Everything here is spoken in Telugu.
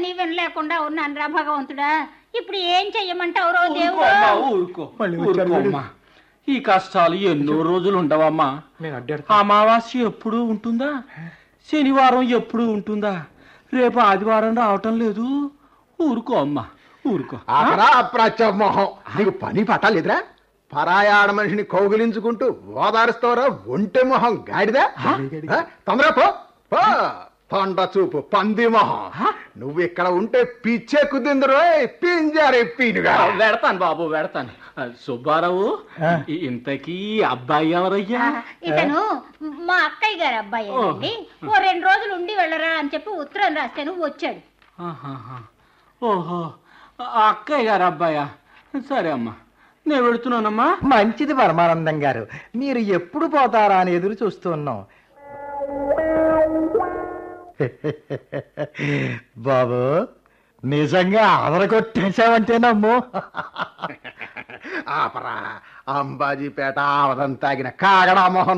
దీవెన లేకుండా ఉన్నాను రా భగవంతుడా ఇప్పుడు ఏం చెయ్యమంటావు రో ఊరుకో దేవుడు అమ్మా, ఊరుకో మళ్ళీ వచ్చారు ఊరుకో అమ్మా. ఈ కష్టాలు ఎన్నో రోజులు ఉండవమ్మా నేను అడ్డాడు అమావాస్య ఎప్పుడు ఉంటుందా శనివారం ఎప్పుడు ఉంటుందా రేపు ఆదివారం రావటం లేదు ఊరుకో అమ్మా ఊరుకో ఆపరా అప్రాచ్య మొహం నీకు పని పట్టాలేదురా పరాయాడ మనిషిని కౌగిలించుకుంటూ ఓదారుస్తావరా ఒంటె మొహం గాడిదా ఆ? తొందరగా పో పో తొండ చూపు పంది మొహం నువ్వు ఇక్కడ ఉంటే పిచ్చే కుదిందరో పింజారే పీనుగా ఆ, వెడతాను బాబు వెడతాను ఆ, సుబ్బారావు ఇ- ఇంతకీ అబ్బాయి ఎవరయ్యా ఇతను మా అక్కయ్య గారు అబ్బాయి అండి ఓ రెండు రోజులు ఉండి వెళ్ళరా అని చెప్పి ఉత్తరం రాస్తే నువ్వు వచ్చాడు ఆహాహా. ఓహో ఆ అక్కయ్య గారు అబ్బాయా సరే అమ్మా నేను వెళుతున్నానమ్మా మంచిది పరమానందం గారు మీరు ఎప్పుడు పోతారా అని ఎదురు చూస్తున్నాం బాబు నిజంగా ఆదరగొట్టేశావంటే నమ్ము ఆపరా అంబాజీపేట ఆవదం తాగిన కాగడా మొహం